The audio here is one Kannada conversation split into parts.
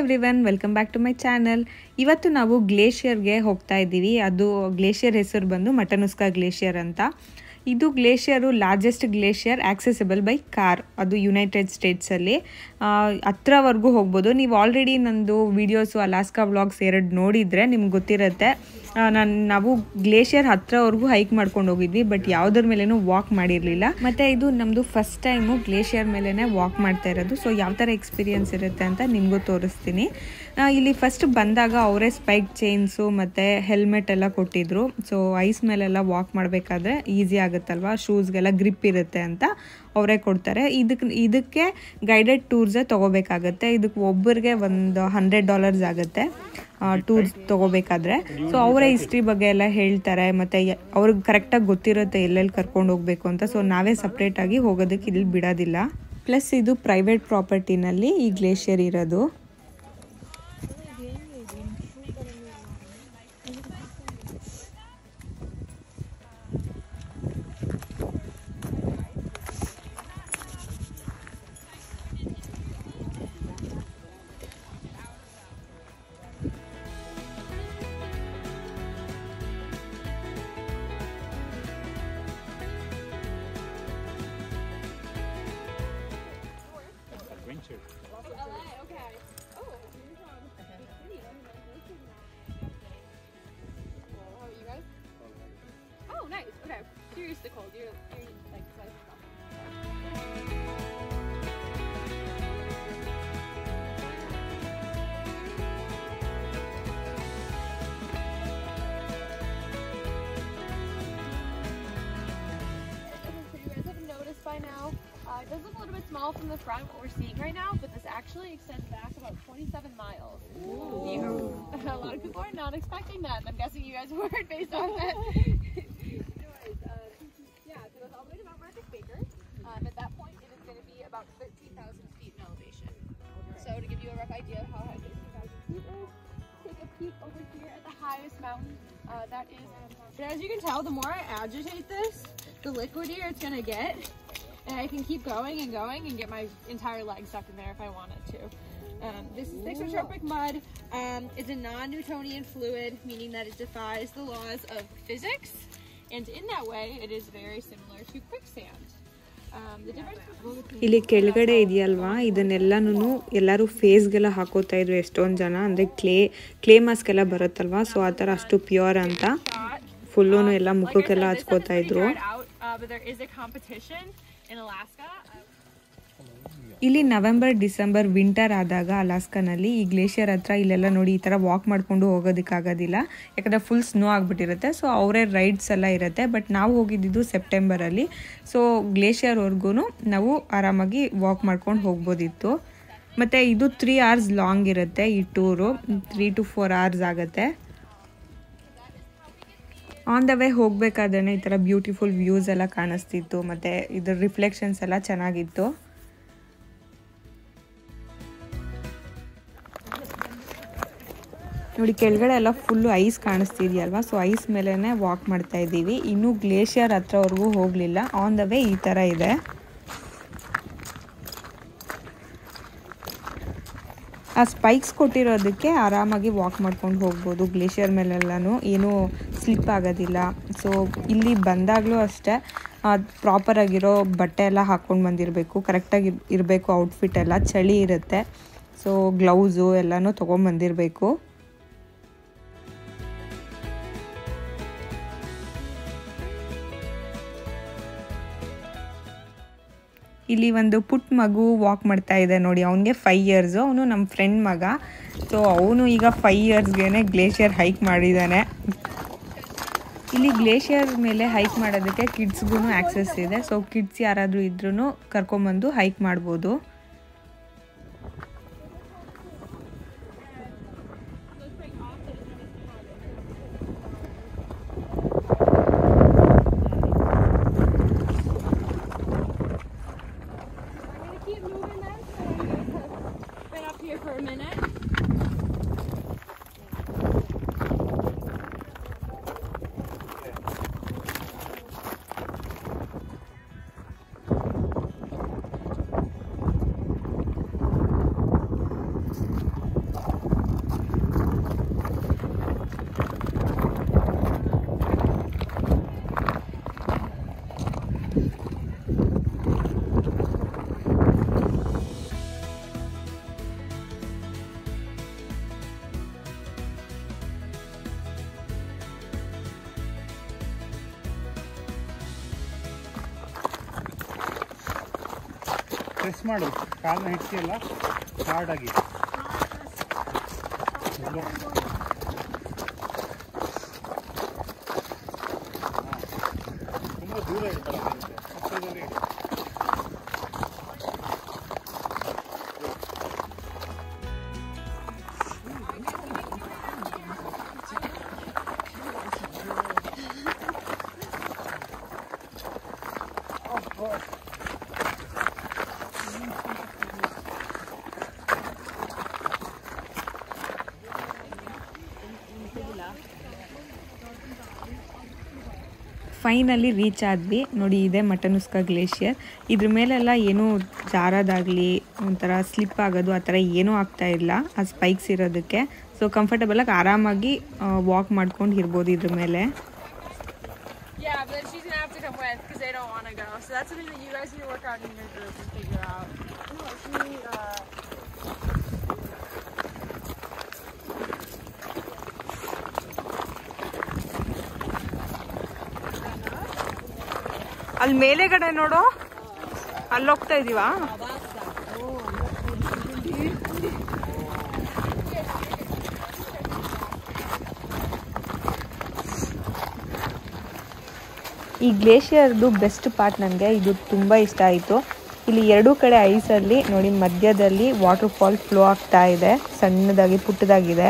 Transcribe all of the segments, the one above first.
Everyone welcome back to my channel ಇವತ್ತು ನಾವು ಗ್ಲೇಷಿಯರ್ಗೆ ಹೋಗ್ತಾ ಇದ್ದೀವಿ ಅದು ಗ್ಲೇಷಿಯರ್ ಹೆಸರು ಬಂದು ಮಟನುಸ್ಕಾ ಗ್ಲೇಷಿಯರ್ ಅಂತ ಇದು glacier largest glacier accessible by car ಅದು ಯುನೈಟೆಡ್ ಸ್ಟೇಟ್ಸಲ್ಲಿ ಹತ್ರವರೆಗೂ ಹೋಗ್ಬೋದು ನೀವು ಆಲ್ರೆಡಿ ನಂದು ವೀಡಿಯೋಸು ಅಲಾಸ್ಕಾ ವ್ಲಾಗ್ಸ್ ಎರಡು ನೋಡಿದರೆ ನಿಮ್ಗೆ ಗೊತ್ತಿರುತ್ತೆ ನಾನು ನಾವು ಗ್ಲೇಷಿಯರ್ ಹತ್ರವರೆಗೂ ಹೈಕ್ ಮಾಡ್ಕೊಂಡು ಹೋಗಿದ್ವಿ ಬಟ್ ಯಾವುದ್ರ ಮೇಲೇನೂ ವಾಕ್ ಮಾಡಿರಲಿಲ್ಲ ಮತ್ತು ಇದು ನಮ್ಮದು ಫಸ್ಟ್ ಟೈಮು ಗ್ಲೇಷಿಯರ್ ಮೇಲೇ ವಾಕ್ ಮಾಡ್ತಾ ಇರೋದು ಸೊ ಯಾವ ಥರ ಎಕ್ಸ್ಪೀರಿಯನ್ಸ್ ಇರುತ್ತೆ ಅಂತ ನಿಮಗೂ ತೋರಿಸ್ತೀನಿ ಆ, ಇಲ್ಲಿ ಫಸ್ಟ್ ಬಂದಾಗ ಅವರೇ ಸ್ಪೈಕ್ ಚೈನ್ಸು ಮತ್ತು ಹೆಲ್ಮೆಟ್ ಎಲ್ಲ ಕೊಟ್ಟಿದ್ರು ಸೊ ಐಸ್ ಮೇಲೆಲ್ಲ ವಾಕ್ ಮಾಡಬೇಕಾದ್ರೆ ಈಸಿ ಆಗುತ್ತಲ್ವಾ ಶೂಸ್ಗೆಲ್ಲ ಗ್ರಿಪ್ ಇರುತ್ತೆ ಅಂತ ಅವರೇ ಕೊಡ್ತಾರೆ ಇದಕ್ಕೆ ಇದಕ್ಕೆ ಗೈಡೆಡ್ ಟೂರ್ಸೇ ತೊಗೋಬೇಕಾಗತ್ತೆ ಇದಕ್ಕೆ ಒಬ್ಬರಿಗೆ ಒಂದು ಹಂಡ್ರೆಡ್ ಡಾಲರ್ಸ್ ಆಗುತ್ತೆ ಟೂರ್ಸ್ ತೊಗೋಬೇಕಾದ್ರೆ ಸೊ ಅವರೇ ಹಿಸ್ಟ್ರಿ ಬಗ್ಗೆ ಎಲ್ಲ ಹೇಳ್ತಾರೆ ಮತ್ತು ಅವ್ರಿಗೆ ಕರೆಕ್ಟಾಗಿ ಗೊತ್ತಿರುತ್ತೆ ಎಲ್ಲೆಲ್ಲಿ ಕರ್ಕೊಂಡು ಹೋಗಬೇಕು ಅಂತ ಸೊ ನಾವೇ ಸಪ್ರೇಟಾಗಿ ಹೋಗೋದಕ್ಕೆ ಇಲ್ಲಿ ಬಿಡೋದಿಲ್ಲ ಪ್ಲಸ್ ಇದು ಪ್ರೈವೇಟ್ ಪ್ರಾಪರ್ಟಿನಲ್ಲಿ ಈ ಗ್ಲೇಷಿಯರ್ ಇರೋದು How are you guys? Oh, nice. Okay. You're used to cold. You're, you're like excited about it. So you guys have noticed by now, uh, it does look a little bit small from the front, what we're seeing right now, but this actually extends back about 27 miles. You- a lot of people are not expecting that, and I'm guessing you guys weren't based on that. Anyways, uh, yeah, so it goes all the way to Mount Marcus Baker. Um, at that point, it is going to be about 13,000 feet in elevation. So to give you a rough idea of how high 13,000 feet is, take a peek over here at the highest mountain. Uh, that is, and as you can tell, the more I agitate this, the liquidier it's gonna get. And I can keep going and going and get my entire leg stuck in there if I wanted to. Um, this is thixotropic mud. Um, it's a non-Newtonian fluid, meaning that it defies the laws of physics. And in that way, it is very similar to quicksand. Um, the difference between ಇಲ್ಲಿ ಕೆಳಗಡೆ ಇದೆಯಲ್ವಾ ಇದನ್ನೆಲ್ಲನೂ ಎಲ್ಲರೂ ಫೇಸ್ಗೆಲ್ಲ ಹಾಕೋತಾ ಇದ್ರು ಎಷ್ಟೊಂದು ಜನ ಅಂದರೆ ಕ್ಲೇ ಕ್ಲೇ ಮಾಸ್ಕ್ ಎಲ್ಲ ಬರುತ್ತಲ್ವಾ ಸೊ ಆ ಥರ ಅಷ್ಟು ಪ್ಯೂರ್ ಅಂತ ಫುಲ್ಲು ಎಲ್ಲ ಮುಖಕ್ಕೆಲ್ಲ ಹಚ್ಕೋತಾ ಇದ್ರು out, uh, but there is a competition in Alaska. ಇಲ್ಲಿ ನವೆಂಬರ್ ಡಿಸೆಂಬರ್ ವಿಂಟರ್ ಆದಾಗ ಅಲಾಸ್ಕಾನಲ್ಲಿ ಈ ಗ್ಲೇಷಿಯರ್ ಹತ್ರ ಇಲ್ಲೆಲ್ಲ ನೋಡಿ ಈ ಥರ ವಾಕ್ ಮಾಡಿಕೊಂಡು ಹೋಗೋದಕ್ಕಾಗೋದಿಲ್ಲ ಯಾಕಂದರೆ ಫುಲ್ ಸ್ನೋ ಆಗಿಬಿಟ್ಟಿರುತ್ತೆ ಸೊ ಅವರೇ ರೈಡ್ಸ್ ಎಲ್ಲ ಇರುತ್ತೆ ಬಟ್ ನಾವು ಹೋಗಿದ್ದಿದ್ದು ಸೆಪ್ಟೆಂಬರಲ್ಲಿ ಸೊ ಗ್ಲೇಷಿಯರ್ವರೆಗೂ ನಾವು ಆರಾಮಾಗಿ ವಾಕ್ ಮಾಡ್ಕೊಂಡು ಹೋಗ್ಬೋದಿತ್ತು ಮತ್ತು ಇದು ತ್ರೀ ಅವರ್ಸ್ ಲಾಂಗ್ ಇರುತ್ತೆ ಈ tour three to four hours ಆಗುತ್ತೆ ಆನ್ ದ ವೇ ಹೋಗಬೇಕಾದ್ರೆ ಈ ಥರ ಬ್ಯೂಟಿಫುಲ್ ವ್ಯೂಸ್ ಎಲ್ಲ ಕಾಣಿಸ್ತಿತ್ತು ಮತ್ತು ಇದ್ರ ರಿಫ್ಲೆಕ್ಷನ್ಸ್ ಎಲ್ಲ ಚೆನ್ನಾಗಿತ್ತು ನೋಡಿ ಕೆಳಗಡೆ ಎಲ್ಲ ಫುಲ್ಲು ಐಸ್ ಕಾಣಿಸ್ತಿದೆಯಲ್ವಾ ಸೊ ಐಸ್ ಮೇಲೇ ವಾಕ್ ಮಾಡ್ತಾ ಇದ್ದೀವಿ ಇನ್ನೂ ಗ್ಲೇಷಿಯರ್ ಹತ್ರವರೆಗೂ ಹೋಗಲಿಲ್ಲ ಆನ್ ದ ವೇ ಈ ಥರ ಇದೆ ಆ ಸ್ಪೈಕ್ಸ್ ಕೊಟ್ಟಿರೋದಕ್ಕೆ ಆರಾಮಾಗಿ ವಾಕ್ ಮಾಡ್ಕೊಂಡು ಹೋಗ್ಬೋದು ಗ್ಲೇಷಿಯರ್ ಮೇಲೆಲ್ಲನೂ ಏನೂ ಸ್ಲಿಪ್ ಆಗೋದಿಲ್ಲ ಸೊ ಇಲ್ಲಿ ಬಂದಾಗಲೂ ಅಷ್ಟೇ ಪ್ರಾಪರ್ ಆಗಿರೋ ಬಟ್ಟೆ ಎಲ್ಲ ಹಾಕ್ಕೊಂಡು ಬಂದಿರಬೇಕು ಕರೆಕ್ಟಾಗಿ ಇರಬೇಕು ಔಟ್ಫಿಟ್ ಎಲ್ಲ ಚಳಿ ಇರುತ್ತೆ ಸೊ ಗ್ಲೌಸು ಎಲ್ಲನೂ ತೊಗೊಂಬಂದಿರಬೇಕು ಇಲ್ಲಿ ಒಂದು ಪುಟ್ ಮಗು ವಾಕ್ ಮಾಡ್ತಾ ಇದೆ ನೋಡಿ ಅವನಿಗೆ ಫೈವ್ ಇಯರ್ಸು ಅವನು ನಮ್ಮ ಫ್ರೆಂಡ್ ಮಗ ಸೊ ಅವನು ಈಗ ಫೈವ್ ಇಯರ್ಸ್ಗೆ ಗ್ಲೇಷಿಯರ್ ಹೈಕ್ ಮಾಡಿದ್ದಾನೆ ಇಲ್ಲಿ ಗ್ಲೇಷಿಯರ್ ಮೇಲೆ ಹೈಕ್ ಮಾಡೋದಕ್ಕೆ ಕಿಡ್ಸ್ಗೂ ಆಕ್ಸೆಸ್ ಇದೆ ಸೊ ಕಿಡ್ಸ್ ಯಾರಾದರೂ ಇದ್ರೂ ಕರ್ಕೊಂಬಂದು ಹೈಕ್ ಮಾಡ್ಬೋದು I'm gonna keep moving then. So I'm gonna been up here for a minute. Press ಮಾಡು ಕಾಲನ್ನ ಹಿಡ್ಸಿಯಲ್ಲ ಹಾರ್ಡಾಗಿ ತುಂಬ ದೂರ ಇಡ್ಬೇಡ ಹತ್ತಿರದಲ್ಲೇ ಇಡು ಫೈನಲಿ ರೀಚ್ ಆದ್ವಿ ನೋಡಿ ಇದೆ ಮಟನುಸ್ಕಾ ಗ್ಲೇಷಿಯರ್ ಇದ್ರ ಮೇಲೆಲ್ಲ ಏನೂ ಜಾರೋದಾಗಲಿ ಒಂಥರ ಸ್ಲಿಪ್ ಆಗೋದು ಆ ಥರ ಏನೂ ಆಗ್ತಾ ಇಲ್ಲ ಆ ಸ್ಪೈಕ್ಸ್ ಇರೋದಕ್ಕೆ ಸೊ ಕಂಫರ್ಟಬಲಾಗಿ ಆರಾಮಾಗಿ ವಾಕ್ ಮಾಡ್ಕೊಂಡು ಇರ್ಬೋದು ಇದ್ರ ಮೇಲೆ Yeah, but she's gonna have to come with because they don't want to go. So that's something that you guys need to work out in your group and figure out. No, she, uh, ಅಲ್ಲಿ ಮೇಲೆಗಡೆ ನೋಡು ಅಲ್ಲಿ ಹೋಗ್ತಾ ಇದೀವಾ ಈ ಗ್ಲೇಷಿಯರ್ದು ಬೆಸ್ಟ್ ಪಾರ್ಟ್ ನನಗೆ ಇದು ತುಂಬ ಇಷ್ಟ ಆಯಿತು ಇಲ್ಲಿ ಎರಡೂ ಕಡೆ ಐಸಲ್ಲಿ ನೋಡಿ ಮಧ್ಯದಲ್ಲಿ ವಾಟರ್ ಫಾಲ್ ಫ್ಲೋ ಆಗ್ತಾ ಇದೆ ಸಣ್ಣದಾಗಿ ಪುಟ್ಟದಾಗಿದೆ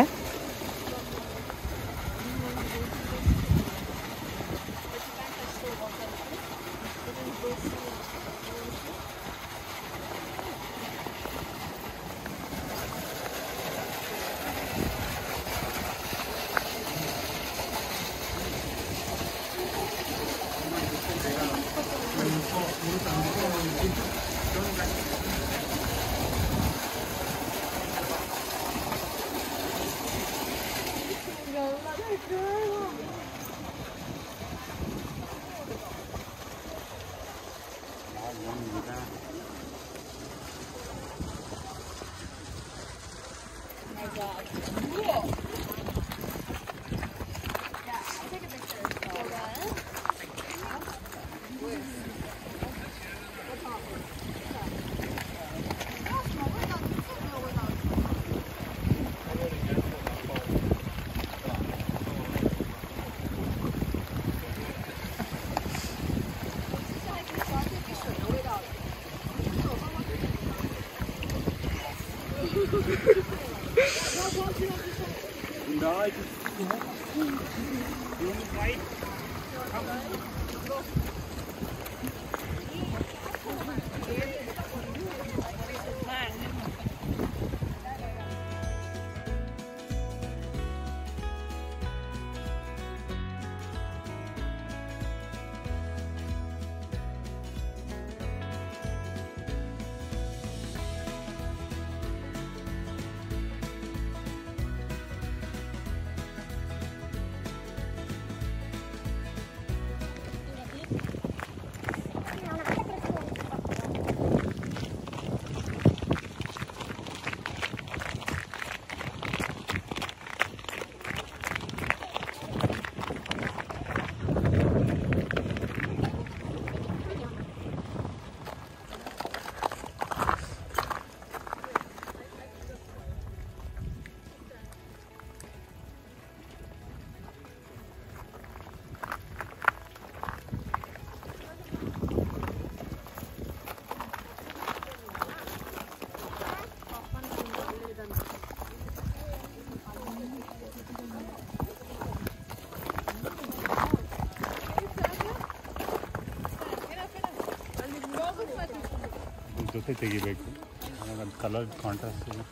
ಅದ್ರ ಜೊತೆ ತೆಗಿಬೇಕು ಆವಾಗ ಅದು ಕಲರ್ ಕಾಂಟ್ರಾಸ್ಟ್ ಇಲ್ಲ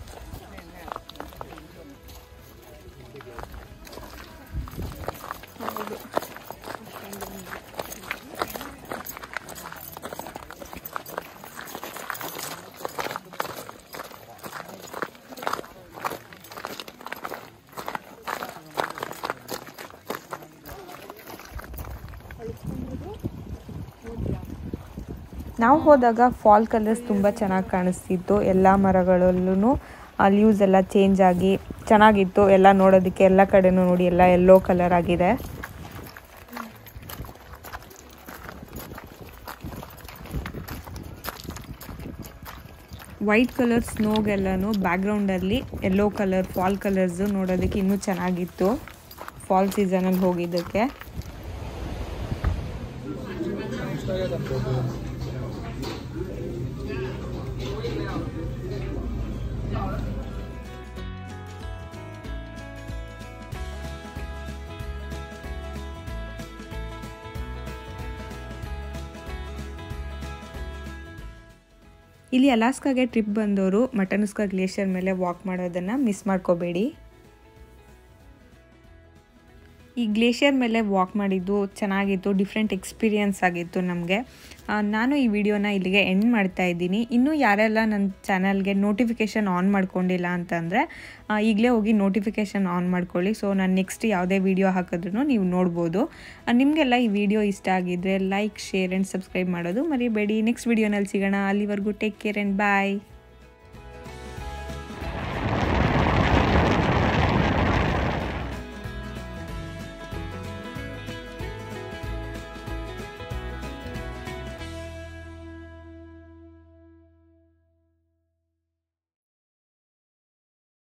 ನಾವು ಹೋದಾಗ ಫಾಲ್ ಕಲರ್ಸ್ ತುಂಬ ಚೆನ್ನಾಗಿ ಕಾಣಿಸ್ತಿತ್ತು ಎಲ್ಲ ಮರಗಳಲ್ಲೂ ಲೀವ್ಸ್ ಎಲ್ಲ ಚೇಂಜ್ ಆಗಿ ಚೆನ್ನಾಗಿತ್ತು ಎಲ್ಲ ನೋಡೋದಕ್ಕೆ ಎಲ್ಲ ಕಡೆನೂ ನೋಡಿ ಎಲ್ಲ ಎಲ್ಲೋ ಕಲರ್ ಆಗಿದೆ ವೈಟ್ ಕಲರ್ ಸ್ನೋಗೆಲ್ಲನೂ ಬ್ಯಾಕ್ಗ್ರೌಂಡಲ್ಲಿ ಯೆಲ್ಲೋ ಕಲರ್ ಫಾಲ್ ಕಲರ್ಸು ನೋಡೋದಕ್ಕೆ ಇನ್ನೂ ಚೆನ್ನಾಗಿತ್ತು ಫಾಲ್ ಸೀಸನಲ್ಲಿ ಹೋಗಿದ್ದಕ್ಕೆ ಇಲ್ಲಿ ಅಲಾಸ್ಕಾಗೆ ಟ್ರಿಪ್ ಬಂದವರು ಮಟನುಸ್ಕಾ ಗ್ಲೇಷಿಯರ್ ಮೇಲೆ ವಾಕ್ ಮಾಡೋದನ್ನು ಮಿಸ್ ಮಾಡ್ಕೋಬೇಡಿ ಈ ಗ್ಲೇಷಿಯರ್ ಮೇಲೆ ವಾಕ್ ಮಾಡಿದ್ದು ಚೆನ್ನಾಗಿತ್ತು ಡಿಫ್ರೆಂಟ್ ಎಕ್ಸ್ಪೀರಿಯನ್ಸ್ ಆಗಿತ್ತು ನಮಗೆ ನಾನು ಈ ವಿಡಿಯೋನ ಇಲ್ಲಿಗೆ ಎಂಡ್ ಮಾಡ್ತಾ ಇದ್ದೀನಿ ಇನ್ನೂ ಯಾರೆಲ್ಲ ನನ್ನ ಚಾನಲ್ಗೆ ನೋಟಿಫಿಕೇಷನ್ ಆನ್ ಮಾಡ್ಕೊಂಡಿಲ್ಲ ಅಂತಂದರೆ ಈಗಲೇ ಹೋಗಿ ನೋಟಿಫಿಕೇಷನ್ ಆನ್ ಮಾಡ್ಕೊಳ್ಳಿ ಸೊ ನಾನು ನೆಕ್ಸ್ಟ್ ಯಾವುದೇ ವಿಡಿಯೋ ಹಾಕಿದ್ರೂ ನೀವು ನೋಡ್ಬೋದು ನಿಮಗೆಲ್ಲ ಈ ವಿಡಿಯೋ ಇಷ್ಟ ಆಗಿದ್ದರೆ ಲೈಕ್ ಶೇರ್ ಆ್ಯಂಡ್ ಸಬ್ಸ್ಕ್ರೈಬ್ ಮಾಡೋದು ಮರಿಬೇಡಿ ನೆಕ್ಸ್ಟ್ ವಿಡಿಯೋನಲ್ಲಿ ಸಿಗೋಣ ಅಲ್ಲಿವರೆಗೂ ಟೇಕ್ ಕೇರ್ ಆ್ಯಂಡ್ ಬಾಯ್